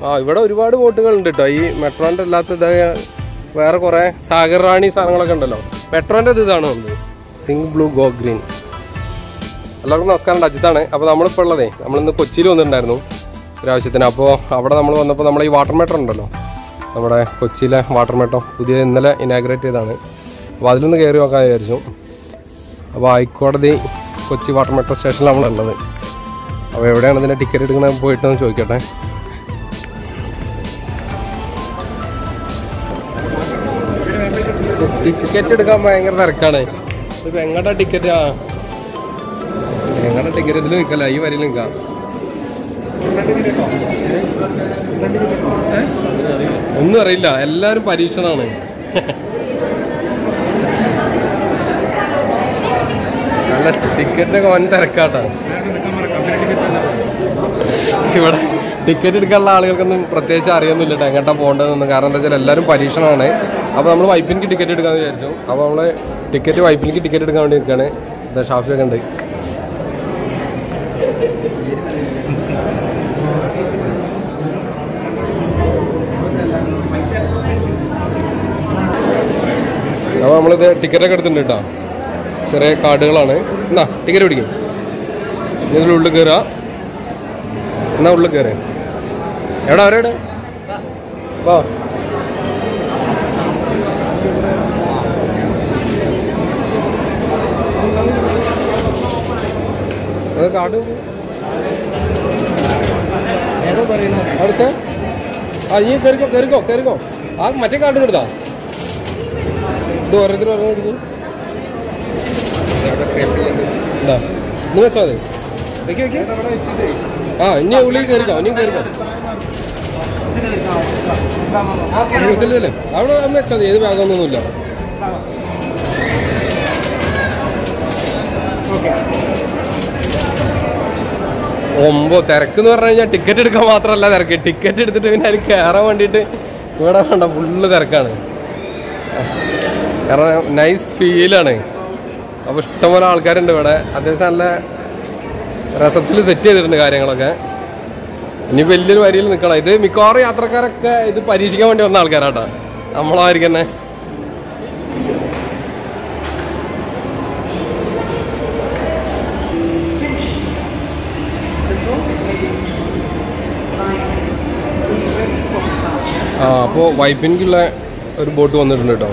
ആ ഇവിടെ ഒരുപാട് ബോട്ടുകൾ ഉണ്ട് കേട്ടോ ഈ മെട്രോന്റെ അല്ലാത്ത ഇത് വേറെ കുറെ സാഗർ റാണി സാധനങ്ങളൊക്കെ ഉണ്ടല്ലോ മെട്രോന്റെ ഇത് ഇതാണ് വന്നത് തിങ്ക് ബ്ലൂ ഗോ ഗ്രീൻ എല്ലാവർക്കും നമസ്കാരം അജിത്താണ് അപ്പോൾ നമ്മളിപ്പോൾ ഉള്ളതേ നമ്മളിന്ന് കൊച്ചിയിൽ വന്നിട്ടുണ്ടായിരുന്നു ഒരാവശ്യത്തിന് അപ്പോൾ അവിടെ നമ്മൾ വന്നപ്പോൾ നമ്മൾ ഈ വാട്ടർ മെട്രോ ഉണ്ടല്ലോ നമ്മുടെ കൊച്ചിയിലെ വാട്ടർ മെട്രോ പുതിയ ഇന്നലെ ഇനാഗ്രേറ്റ് ചെയ്തതാണ് അപ്പോൾ അതിലൊന്ന് കയറി നോക്കാൻ വിചാരിച്ചു അപ്പോൾ ഹൈക്കോടതി കൊച്ചി വാട്ടർ മെട്രോ സ്റ്റേഷനിലാണ് നമ്മളുള്ളത് അപ്പോൾ എവിടെയാണ് ഇതിൻ്റെ ടിക്കറ്റ് എടുക്കണത് പോയിട്ടൊന്ന് ചോദിക്കട്ടെ ടിക്കറ്റ് എടുക്കാൻ ഭയങ്കര തിരക്കാണ് ഇപ്പൊ എങ്ങടാ ടിക്കറ്റ് ആ എങ്ങടാ ടിക്കറ്റ് ഇതിൽ നിൽക്കല്ല ഈ വരിയിൽ നിൽക്കാം ഏ? ഒന്നും അറിയില്ല എല്ലാരും പരീക്ഷണാണ് നല്ല ടിക്കറ്റിനൊക്കെ വൻ തിരക്കാട്ടാ ഇവിടെ ടിക്കറ്റ് എടുക്കാനുള്ള ആളുകൾക്കൊന്നും പ്രത്യേകിച്ച് അറിയൊന്നുമില്ല കേട്ടോ എങ്ങോട്ടാ പോകേണ്ടതെന്നൊന്നും കാരണം എന്താ വെച്ചാൽ എല്ലാവരും പരീക്ഷണമാണ് അപ്പോൾ നമ്മൾ വൈപ്പിനിക്ക് ടിക്കറ്റ് എടുക്കാമെന്ന് വിചാരിച്ചു അപ്പോൾ നമ്മൾ ടിക്കറ്റ് വൈപ്പിനിക്ക് ടിക്കറ്റ് എടുക്കാൻ വേണ്ടി നിൽക്കുകയാണ് ഇതാ ഷാഫിയൊക്കെ ഉണ്ട് അപ്പോൾ നമ്മളിത് ടിക്കറ്റൊക്കെ എടുത്തിട്ടുണ്ട് കേട്ടോ ചെറിയ കാർഡുകളാണ് എന്നാ ടിക്കറ്റ് പിടിക്കും ഇതിനുള്ളിൽ കയറുക എന്നാ ഉള്ളിൽ കയറി എവിടെ അവരെവിടെ വാ അത് കാർഡ് ഏതോ പറയുന്നു അടുത്ത ആ നീ കയറിക്കോ കയറിക്കോ കയറിക്കോ ആ മറ്റേ കാർഡ് എടുത്താ ഇത് ഓരോരുത്തർ പറഞ്ഞു എടുക്കും എന്താ ഇന്ന് വെച്ചാൽ മതി വെക്ക് വെക്ക് ആ ഇനി ഉള്ളിൽ കയറിക്കോ ഇനിയും കയറിക്കോ ചെല്ലല്ലേ അവിടെ അമ്മ വെച്ചാൽ മതി ഏത് ഭാഗമൊന്നുമില്ല ഒമ്പോ തിരക്ക് എന്ന് പറഞ്ഞു കഴിഞ്ഞാൽ ടിക്കറ്റ് എടുക്കാൻ മാത്രമല്ല തിരക്ക് ടിക്കറ്റ് എടുത്തിട്ട് പിന്നെ അതിൽ കയറാൻ വേണ്ടിയിട്ട് ഇവിടെ വേണ്ട ഫുള്ള് തിരക്കാണ് കാരണം നൈസ് ഫീലാണ് അപ്പോൾ ഇഷ്ടംപോലെ ആൾക്കാരുണ്ട് ഇവിടെ അത്യാവശ്യം നല്ല രസത്തിൽ സെറ്റ് ചെയ്തിട്ടുണ്ട് കാര്യങ്ങളൊക്കെ ഇനി വലിയൊരു വരിയിൽ നിൽക്കണം ഇത് മിക്കവാറും യാത്രക്കാരൊക്കെ ഇത് പരീക്ഷിക്കാൻ വേണ്ടി വന്ന ആൾക്കാരാട്ടാ നമ്മളായിരിക്കും തന്നെ ആ അപ്പോൾ വൈപ്പിനിക്കുള്ള ഒരു ബോട്ട് വന്നിട്ടുണ്ട് കേട്ടോ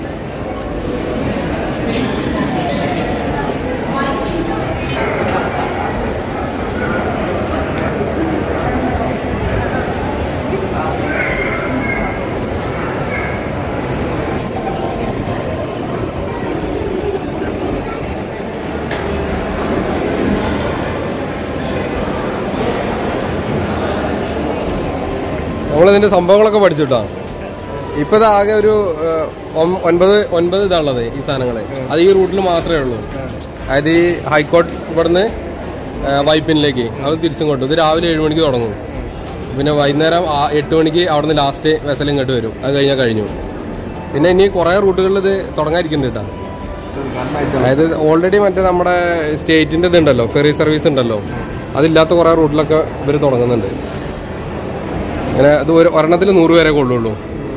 നമ്മളിതിന്റെ സംഭവങ്ങളൊക്കെ പഠിച്ചിട്ടാ ഇപ്പൊ ഇത് ആകെ ഒരു ഏഹ്, ഒം- ഒൻപത് ഒൻപത് ഇതാണുള്ളത് ഈ സാധനങ്ങള് അത് ഈ റൂട്ടിൽ മാത്രമേ ഉള്ളൂ അതായത് ഈ ഹൈക്കോർട്ട് ഇവിടുന്ന് ഏഹ്, വൈപ്പിനിലേക്ക് അത് തിരിച്ചും കൊണ്ടു ഇത് രാവിലെ ഏഴ് മണിക്ക് തുടങ്ങും പിന്നെ വൈകുന്നേരം ആ- എട്ട് മണിക്ക് അവിടുന്ന് ലാസ്റ്റ് വെസൽ ഇങ്ങോട്ട് വരും അത് കഴിഞ്ഞാൽ കഴിഞ്ഞു പിന്നെ ഇനി കുറേ റൂട്ടുകളിൽ ഇത് തുടങ്ങാതിരിക്കുന്നുണ്ട് കേട്ടോ അതായത് ഓൾറെഡി മറ്റേ നമ്മുടെ സ്റ്റേറ്റിന്റെ ഇതുണ്ടല്ലോ ഫെറി സർവീസ് ഉണ്ടല്ലോ അതില്ലാത്ത കുറേ റൂട്ടിലൊക്കെ ഇവർ തുടങ്ങുന്നുണ്ട് അങ്ങനെ അത് ഒരു ഒരെണ്ണത്തിൽ നൂറ് പേരെ കൊള്ളുള്ളൂ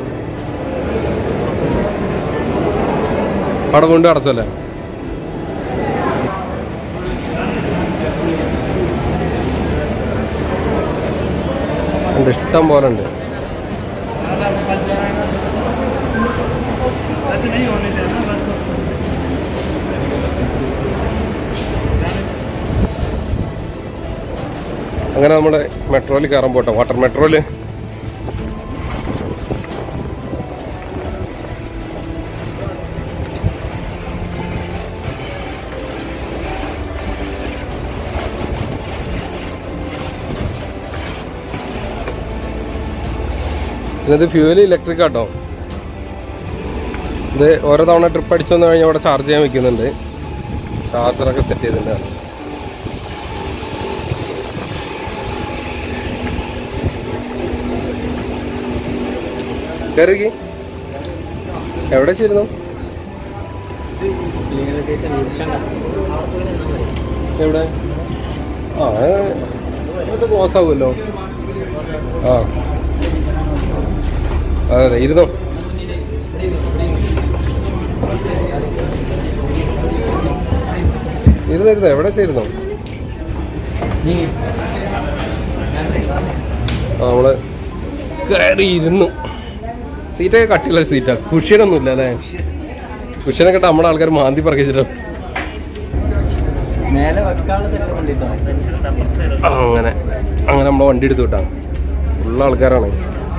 അവിടെ വീണ്ടും അടച്ചല്ലേ ഉണ്ട് ഇഷ്ടം പോലെ ഉണ്ട് അങ്ങനെ നമ്മുടെ മെട്രോയിൽ കയറാൻ പോട്ടെ വാട്ടർ മെട്രോയില് ഇത് ഫ്യൂവൽ ഇലക്ട്രിക് ആട്ടോ ഇത് ഓരോ തവണ ട്രിപ്പ് അടിച്ചു വന്നു കഴിഞ്ഞാൽ ഇവിടെ ചാർജ് ചെയ്യാൻ വെക്കുന്നുണ്ട് ചാർജറൊക്കെ സെറ്റ് ചെയ്തിട്ടുണ്ട് കയറി എവിടെ ചേരുന്നു എവിടെ ആ ഇത് ക്ലോസ് ആവുമല്ലോ ആ അതെ അതെ ഇരുന്നോ ഇരുന്ന് ഇരുന്ന് എവിടെ ചേരുന്നോ ആ നമ്മള് കയറി ഇരുന്നു സീറ്റൊക്കെ കട്ടിയുള്ള സീറ്റാ കുഷ്യനൊന്നും ഇല്ല അല്ലേ കുഷ്യനൊക്കെ ഇട്ട് നമ്മുടെ ആൾക്കാർ മാന്തി പറക്കിച്ചിട്ട് മേലെ വെക്കാനുള്ള സെറ്റ് കൊണ്ടിട്ടോ അങ്ങനെ അങ്ങനെ നമ്മളെ വണ്ടി എടുത്തു വിട്ടാ ഉള്ള ആൾക്കാരാണ്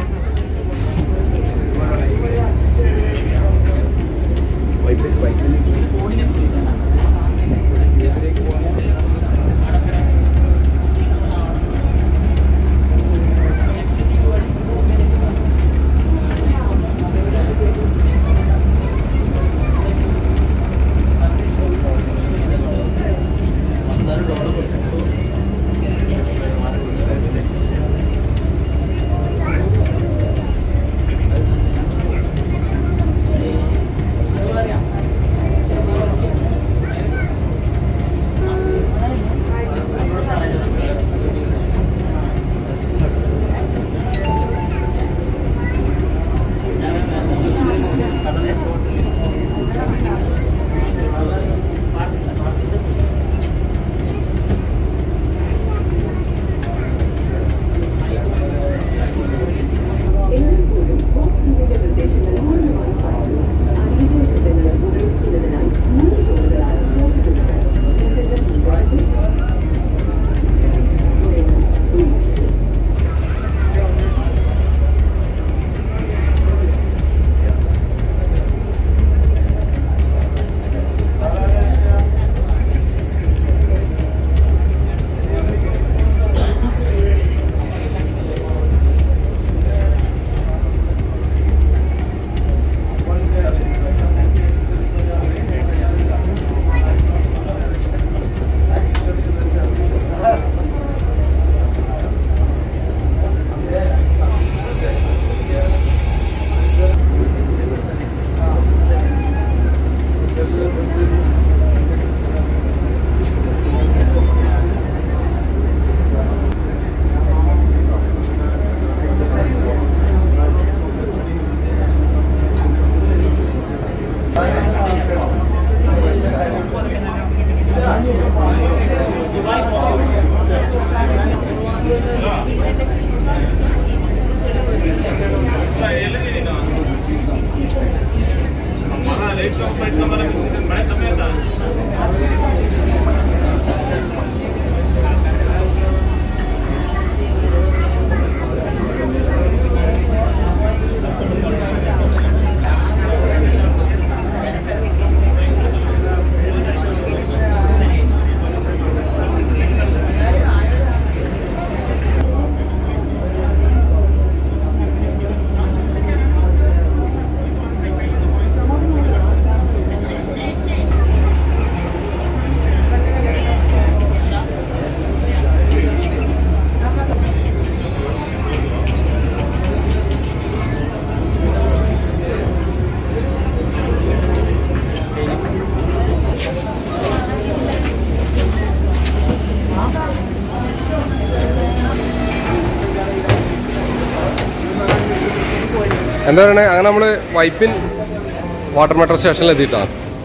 എന്താ പറയണേ അങ്ങനെ നമ്മള് വൈപ്പിൻ വാട്ടർ മെട്രോ സ്റ്റേഷനിൽ എത്തിയിട്ടാ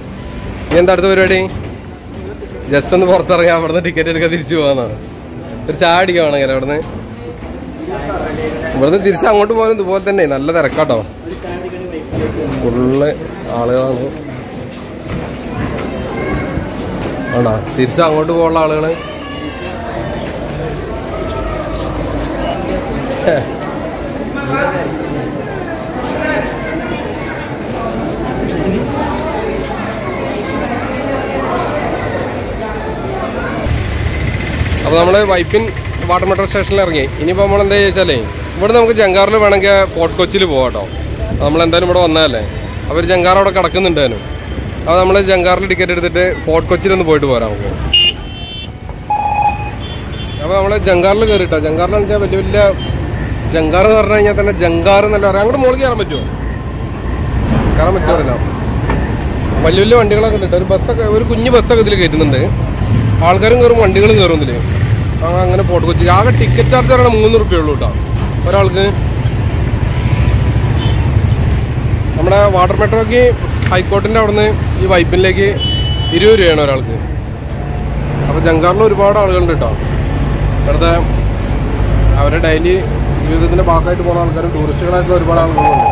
ഇനി എന്താ അടുത്ത പരിപാടി ജസ്റ്റ് ഒന്ന് പുറത്തിറങ്ങാം അവിടുന്ന് ടിക്കറ്റ് എടുക്കാൻ തിരിച്ചു പോകാന്നാണ് ഒരു ചായ അടിക്കുവാണെങ്കിൽ അവിടുന്ന് ഇവിടുന്ന് തിരിച്ച് അങ്ങോട്ട് പോകാനും ഇതുപോലെ തന്നെ നല്ല തിരക്കാട്ടോ ഫുള്ള് ആളുകളാണ് ആണോ തിരിച്ച് അങ്ങോട്ട് പോകാനുള്ള ആളുകള് ഹേ. അപ്പോൾ നമ്മൾ വൈപ്പിൻ വാട്ടർ മെട്രോ സ്റ്റേഷനിൽ ഇറങ്ങി ഇനിയിപ്പോൾ നമ്മൾ എന്താ ചോദിച്ചാലേ ഇവിടെ നമുക്ക് ജങ്കാറിൽ വേണമെങ്കിൽ ഫോർട്ട് കൊച്ചിയിൽ പോകാം കേട്ടോ നമ്മൾ എന്തായാലും ഇവിടെ വന്നതല്ലേ അപ്പോൾ ഒരു ജങ്കാർ അവിടെ കിടക്കുന്നുണ്ടായിരുന്നു അപ്പോൾ നമ്മൾ ജങ്കാറിൽ ടിക്കറ്റ് എടുത്തിട്ട് ഫോർട്ട് കൊച്ചിയിൽ ഒന്ന് പോയിട്ട് പോരാം നമുക്ക് അപ്പോൾ നമ്മൾ ജങ്കാറിൽ കയറിട്ടോ ജങ്കാറിൽ വെച്ചാൽ വലിയ വലിയ ജങ്കാർ എന്ന് പറഞ്ഞു കഴിഞ്ഞാൽ തന്നെ ജങ്കാർ എന്നല്ല പറയാം അങ്ങോട്ട് മുകളിൽ കയറാൻ പറ്റുമോ കയറാൻ പറ്റുമോ അറിയില്ല വലിയ വലിയ വണ്ടികളൊക്കെ ഉണ്ട് ഒരു ബസ്സൊക്കെ ഒരു കുഞ്ഞു ബസ്സൊക്കെ ഇതിൽ കയറ്റുന്നുണ്ട് ആൾക്കാരും കയറും വണ്ടികളും കയറും ഇതില് ആ അങ്ങനെ ഫോർട്ട് കൊച്ചി ആകെ ടിക്കറ്റ് ചാർജ് പറയണ മൂന്ന് റുപ്യ ഉള്ളൂ കേട്ടോ ഒരാൾക്ക് നമ്മുടെ വാട്ടർ മെട്രോക്ക് ഹൈക്കോർട്ടിൻ്റെ അവിടുന്ന് ഈ വൈപ്പിനിലേക്ക് ഇരുപത് രൂപയാണ് ഒരാൾക്ക് അപ്പോൾ ജങ്കാറിൽ ഒരുപാട് ആളുകളുണ്ട് കേട്ടോ ഇവിടുത്തെ അവരുടെ ഡെയിലി ജീവിതത്തിൻ്റെ ഭാഗമായിട്ട് പോകുന്ന ആൾക്കാരും ടൂറിസ്റ്റുകളായിട്ടുള്ള ഒരുപാട് ആളുകളുണ്ട്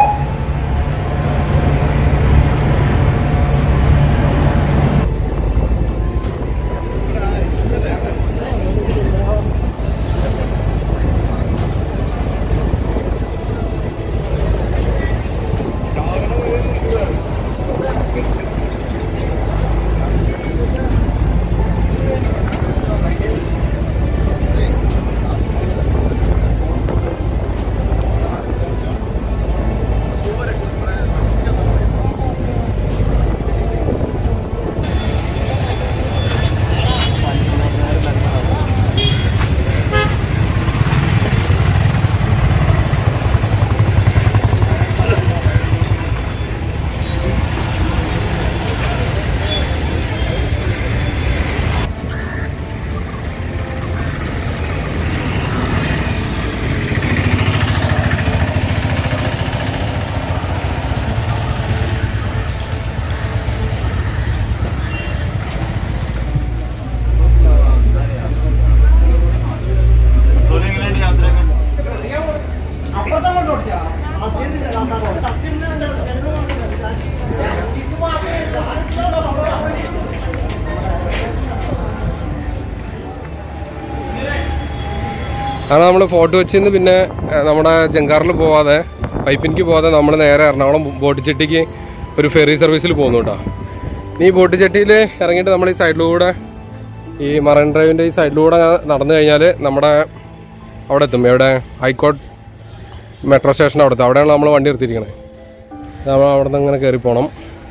അങ്ങനെ നമ്മൾ ഫോർട്ട് കൊച്ചിയിൽ നിന്ന് പിന്നെ ഏഹ്, നമ്മുടെ ജങ്കാറിൽ പോവാതെ പൈപ്പിനിക്ക് പോവാതെ നമ്മൾ നേരെ എറണാകുളം ബോട്ട് ചെട്ടിക്ക് ഒരു ഫെറി സർവീസിൽ പോകുന്നു കേട്ടോ ഇനി ഈ ബോട്ട് ചെട്ടിയിൽ ഇറങ്ങിയിട്ട് നമ്മൾ ഈ സൈഡിലൂടെ ഈ മറൈൻ ഡ്രൈവിൻ്റെ ഈ സൈഡിലൂടെ നടന്നു കഴിഞ്ഞാൽ നമ്മുടെ അവിടെ എത്തും എവിടെ ഹൈക്കോർട്ട് മെട്രോ സ്റ്റേഷൻ അവിടെ എത്തും അവിടെയാണ് നമ്മൾ വണ്ടി എടുത്തിരിക്കണത് നമ്മൾ അവിടെ നിന്ന് ഇങ്ങനെ കയറി പോകണം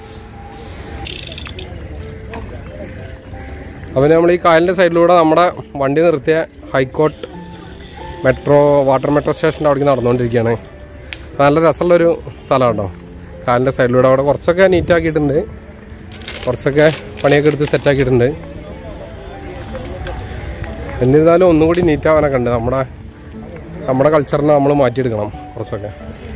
അപ്പോൾ നമ്മൾ ഈ കായലിൻ്റെ സൈഡിലൂടെ നമ്മുടെ വണ്ടി നിർത്തിയ ഹൈക്കോർട്ട് മെട്രോ വാട്ടർ മെട്രോ സ്റ്റേഷൻ്റെ അവിടേക്ക് നടന്നുകൊണ്ടിരിക്കുകയാണ് നല്ല രസമുള്ളൊരു സ്ഥലമാണ് കേട്ടോ കാലിൻ്റെ സൈഡിലൂടെ അവിടെ കുറച്ചൊക്കെ നീറ്റ് ആക്കിയിട്ടുണ്ട് കുറച്ചൊക്കെ പണിയൊക്കെ എടുത്ത് സെറ്റാക്കിയിട്ടുണ്ട് എന്നിരുന്നാലും ഒന്നും കൂടി നീറ്റ് ആവാനൊക്കെ ഉണ്ട് നമ്മുടെ നമ്മുടെ കൾച്ചറിനെ നമ്മൾ മാറ്റിയെടുക്കണം കുറച്ചൊക്കെ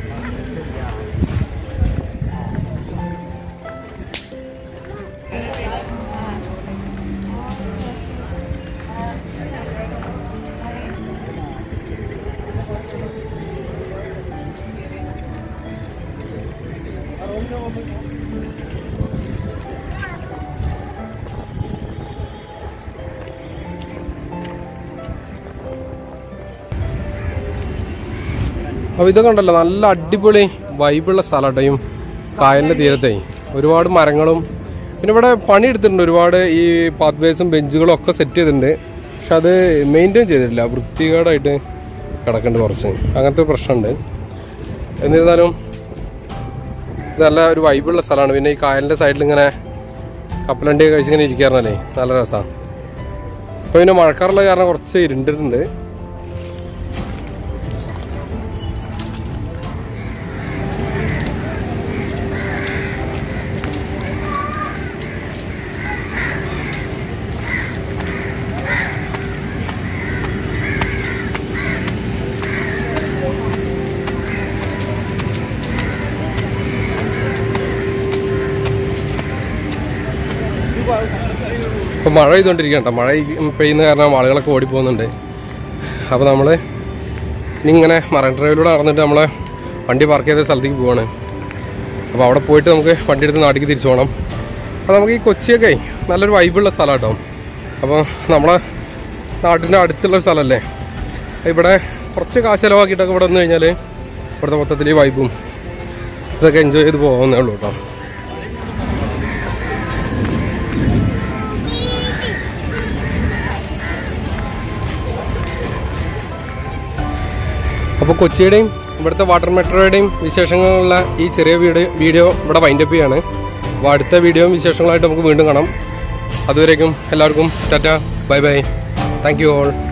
അപ്പോൾ ഇതൊക്കെ ഉണ്ടല്ലോ നല്ല അടിപൊളി വൈബുള്ള സ്ഥലമാട്ടോ കായലിൻ്റെ തീരത്തെ ഒരുപാട് മരങ്ങളും പിന്നെ ഇവിടെ പണിയെടുത്തിട്ടുണ്ട് ഒരുപാട് ഈ പാത്വേസും ബെഞ്ചുകളും ഒക്കെ സെറ്റ് ചെയ്തിട്ടുണ്ട് പക്ഷെ അത് മെയിൻറ്റെയിൻ ചെയ്തിട്ടില്ല വൃത്തികേടായിട്ട് കിടക്കുന്നുണ്ട് കുറച്ച് അങ്ങനത്തെ ഒരു പ്രശ്നമുണ്ട് എന്നിരുന്നാലും ഇത് നല്ല ഒരു വൈബുള്ള സ്ഥലമാണ് പിന്നെ ഈ കായലിൻ്റെ സൈഡിൽ ഇങ്ങനെ കപ്പലണ്ടിയൊക്കെ കഴിച്ചിങ്ങനെ ഇരിക്കാറുണ്ടല്ലേ നല്ല രസമാണ് ഇപ്പോൾ പിന്നെ മഴക്കാറുള്ള കാരണം കുറച്ച് ഇരുണ്ടിട്ടുണ്ട് ഇപ്പം മഴ പെയ്തുകൊണ്ടിരിക്കണ്ട മഴ ഈ പെയ്യുന്ന കാരണം ആളുകളൊക്കെ ഓടിപ്പോകുന്നുണ്ട് അപ്പോൾ നമ്മൾ ഇനി ഇങ്ങനെ മറൈൻ ഡ്രൈവിലൂടെ നടന്നിട്ട് നമ്മളെ വണ്ടി പാർക്ക് ചെയ്ത സ്ഥലത്തേക്ക് പോവാണ് അപ്പോൾ അവിടെ പോയിട്ട് നമുക്ക് വണ്ടി എടുത്ത് നാട്ടിലേക്ക് തിരിച്ചു പോകണം അപ്പോൾ നമുക്ക് ഈ കൊച്ചിയൊക്കെ നല്ലൊരു വൈബുള്ള സ്ഥലം കേട്ടോ അപ്പോൾ നമ്മളെ നാട്ടിൻ്റെ അടുത്തുള്ള സ്ഥലമല്ലേ ഇവിടെ കുറച്ച് കാശ് ചിലവാക്കിയിട്ടൊക്കെ ഇവിടെ വന്നു കഴിഞ്ഞാൽ ഇവിടുത്തെ മൊത്തത്തിൽ ഈ വൈബും ഇതൊക്കെ എൻജോയ് ചെയ്ത് പോകുന്നേ ഉള്ളൂ കേട്ടോ അപ്പോൾ കൊച്ചിയുടെയും ഇവിടുത്തെ വാട്ടർ മെട്രോയുടെയും വിശേഷങ്ങളുള്ള ഈ ചെറിയ വീഡിയോ വീഡിയോ ഇവിടെ വൈൻഡപ്പ് ചെയ്യാണ് അപ്പോൾ അടുത്ത വീഡിയോയും വിശേഷങ്ങളായിട്ട് നമുക്ക് വീണ്ടും കാണാം അതുവരേക്കും എല്ലാവർക്കും tata bye bye thank you all